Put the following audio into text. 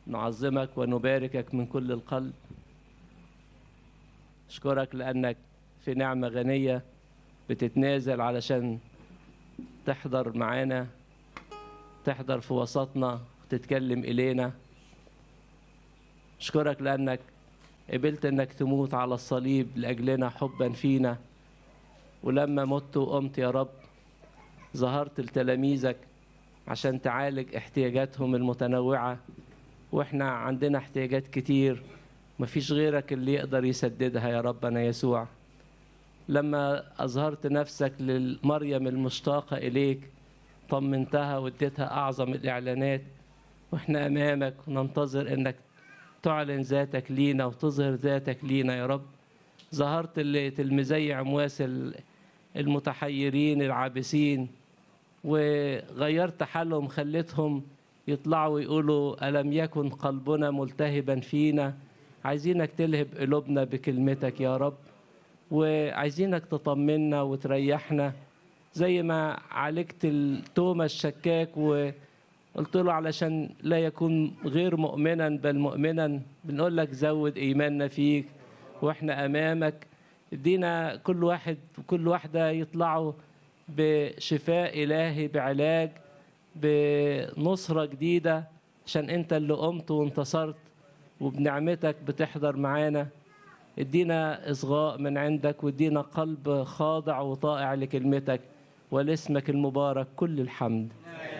نعظمك ونباركك من كل القلب أشكرك لأنك في نعمة غنية بتتنازل علشان تحضر معانا تحضر في وسطنا وتتكلم إلينا أشكرك لأنك قبلت أنك تموت على الصليب لأجلنا حبا فينا ولما مت وقمت يا رب ظهرت لتلاميذك عشان تعالج احتياجاتهم المتنوعة واحنا عندنا احتياجات كتير مفيش غيرك اللي يقدر يسددها يا ربنا يسوع لما أظهرت نفسك للمريم المشتاقة إليك طمنتها واديتها أعظم الإعلانات وإحنا أمامك وننتظر إنك تعلن ذاتك لينا وتظهر ذاتك لينا يا رب ظهرت لتلميذي عمواس المتحيرين العابسين وغيرت حالهم خليتهم يطلعوا ويقولوا ألم يكن قلبنا ملتهبا فينا عايزينك تلهب قلوبنا بكلمتك يا رب وعايزينك تطمنا وتريحنا زي ما عالجت التومة الشكاك وقلت له علشان لا يكون غير مؤمنا بل مؤمنا بنقول لك زود إيماننا فيك وإحنا أمامك ادينا كل واحد وكل واحدة يطلعوا بشفاء إلهي بعلاج بنصرة جديدة عشان أنت اللي قمت وانتصرت وبنعمتك بتحضر معانا ادينا إصغاء من عندك وادينا قلب خاضع وطائع لكلمتك ولاسمك المبارك كل الحمد